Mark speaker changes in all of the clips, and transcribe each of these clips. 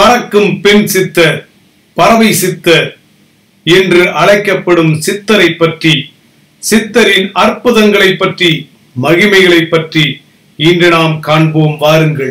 Speaker 1: பறக்கும் பெண் சித்தர் பறவை சித்தர் என்று அழைக்கப்படும் சித்தரை பற்றி சித்தரின் அற்புதங்களை பற்றி மகிமைகளை பற்றி இன்று நாம் காண்போம் வாருங்கள்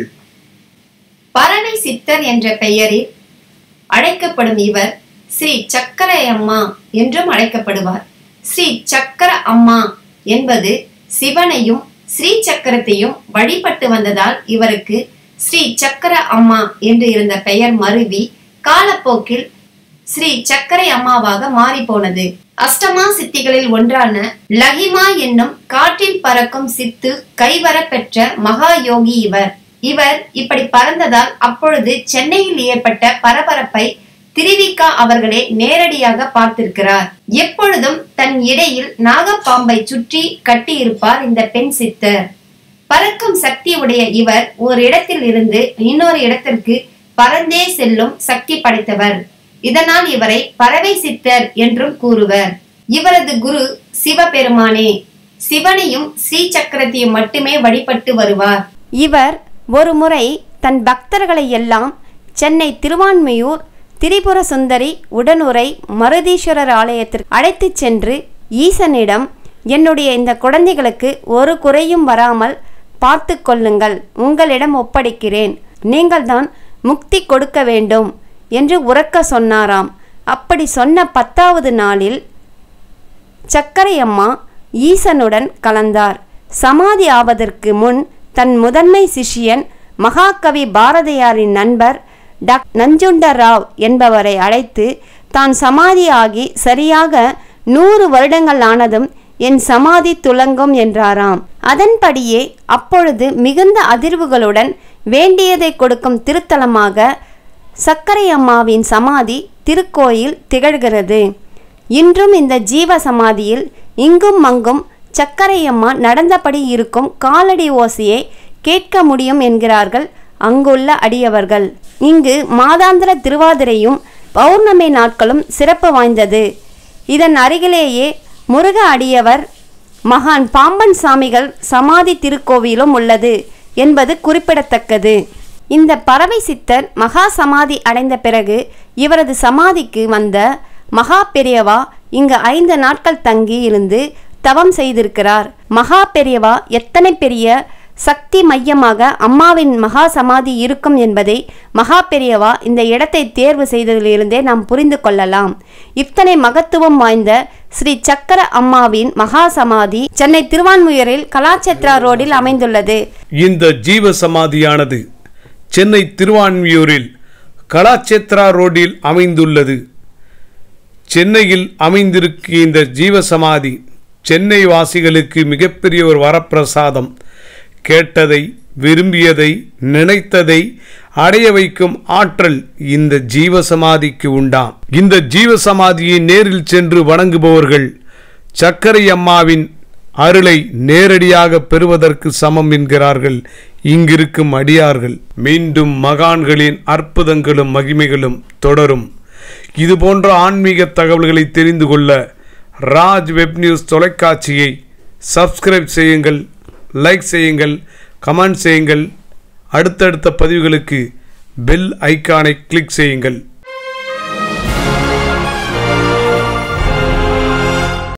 Speaker 2: பறவை சித்தர் என்ற பெயரில் அழைக்கப்படும் இவர் ஸ்ரீ சக்கரை அம்மா என்றும் அழைக்கப்படுவார் ஸ்ரீ சக்கர அம்மா என்பது சிவனையும் ஸ்ரீ சக்கரத்தையும் வழிபட்டு வந்ததால் இவருக்கு ஸ்ரீ சக்கர அம்மா என்று இருந்த பெயர் மருவி காலப்போக்கில் ஸ்ரீ சக்கரை அம்மாவாக மாறி போனது அஷ்டமா சித்திகளில் ஒன்றான லஹிமா என்னும் காற்றில் பறக்கும் சித்து கைவர பெற்ற மகா யோகி இவர் இவர் இப்படி பறந்ததால் அப்பொழுது சென்னையில் ஏற்பட்ட பரபரப்பை திருவிக்கா அவர்களே நேரடியாக பார்த்திருக்கிறார் எப்பொழுதும் தன் இடையில் நாகப்பாம்பை சுற்றி கட்டியிருப்பார் இந்த பெண் சித்தர் பறக்கும் சக்தி உடைய இவர் ஒரு இடத்தில் இருந்து இன்னொரு இடத்திற்கு பறந்தே செல்லும் சக்தி படைத்தவர் இதனால் இவரை பறவை சித்தர் என்றும் கூறுவர் இவரது குரு சிவபெருமானே சிவனையும் ஸ்ரீ சக்கரத்தையும் மட்டுமே வழிபட்டு வருவார்
Speaker 3: இவர் ஒரு முறை தன் பக்தர்களை எல்லாம் சென்னை திருவான்மையூர் திரிபுர சுந்தரி உடனுரை மருதீஸ்வரர் ஆலயத்திற்கு அழைத்துச் சென்று ஈசனிடம் என்னுடைய இந்த குழந்தைகளுக்கு ஒரு குறையும் வராமல் பார்த்து கொள்ளுங்கள் உங்களிடம் ஒப்படைக்கிறேன் நீங்கள்தான் முக்தி கொடுக்க வேண்டும் என்று உறக்க சொன்னாராம் அப்படி சொன்ன பத்தாவது நாளில் சக்கரையம்மா ஈசனுடன் கலந்தார் சமாதி ஆவதற்கு முன் தன் முதன்மை சிஷ்யன் மகாகவி பாரதியாரின் நண்பர் டாக் நஞ்சுண்டராவ் என்பவரை அழைத்து தான் சமாதியாகி சரியாக நூறு வருடங்கள் ஆனதும் என் சமாதி துலங்கும் என்றாராம் அதன்படியே அப்பொழுது மிகுந்த அதிர்வுகளுடன் வேண்டியதை கொடுக்கும் திருத்தலமாக சக்கரை அம்மாவின் சமாதி திருக்கோயில் திகழ்கிறது இன்றும் இந்த ஜீவ சமாதியில் இங்கும் அங்கும் சக்கரையம்மா நடந்தபடி இருக்கும் காலடி ஓசையை கேட்க முடியும் என்கிறார்கள் அங்குள்ள அடியவர்கள் இங்கு மாதாந்திர திருவாதிரையும் பௌர்ணமி நாட்களும் சிறப்பு வாய்ந்தது இதன் அருகிலேயே முருக அடியவர் மகான் பாம்பன் சாமிகள் சமாதி திருக்கோவிலும் உள்ளது என்பது குறிப்பிடத்தக்கது இந்த பறவை சித்தர் மகா சமாதி அடைந்த பிறகு இவரது சமாதிக்கு வந்த மகா பெரியவா இங்கு ஐந்து நாட்கள் தங்கி இருந்து தவம் செய்திருக்கிறார் மகா பெரியவா எத்தனை பெரிய சக்தி மையமாக அம்மாவின் மகா சமாதி இருக்கும் என்பதை மகா பெரியவா இந்த இடத்தை தேர்வு செய்ததிலிருந்தே நாம் புரிந்து கொள்ளலாம் இத்தனை மகத்துவம் வாய்ந்த ஸ்ரீ சக்கர அம்மாவின் மகா சமாதி சென்னை திருவான்முயரில் கலாச்சத்ரா ரோடில் அமைந்துள்ளது
Speaker 1: இந்த ஜீவ சமாதியானது சென்னை திருவான்மியூரில் கலாச்சேத்ரா ரோடில் அமைந்துள்ளது சென்னையில் அமைந்திருக்கும் இந்த ஜீவசமாதி சென்னை வாசிகளுக்கு மிகப்பெரிய ஒரு வரப்பிரசாதம் கேட்டதை விரும்பியதை நினைத்ததை அடைய வைக்கும் ஆற்றல் இந்த ஜீவசமாதிக்கு உண்டாம் இந்த ஜீவசமாதியை நேரில் சென்று வணங்குபவர்கள் சக்கரை அம்மாவின் அருளை நேரடியாக பெறுவதற்கு சமம் என்கிறார்கள் இங்கிருக்கும் அடியார்கள் மீண்டும் மகான்களின் அற்புதங்களும் மகிமைகளும் தொடரும் இது போன்ற ஆன்மீக தகவல்களை தெரிந்து கொள்ள ராஜ் வெப் நியூஸ் தொலைக்காட்சியை சப்ஸ்கிரைப் செய்யுங்கள் லைக் செய்யுங்கள் கமெண்ட் செய்யுங்கள் அடுத்தடுத்த பதிவுகளுக்கு பெல் ஐக்கானை கிளிக் செய்யுங்கள்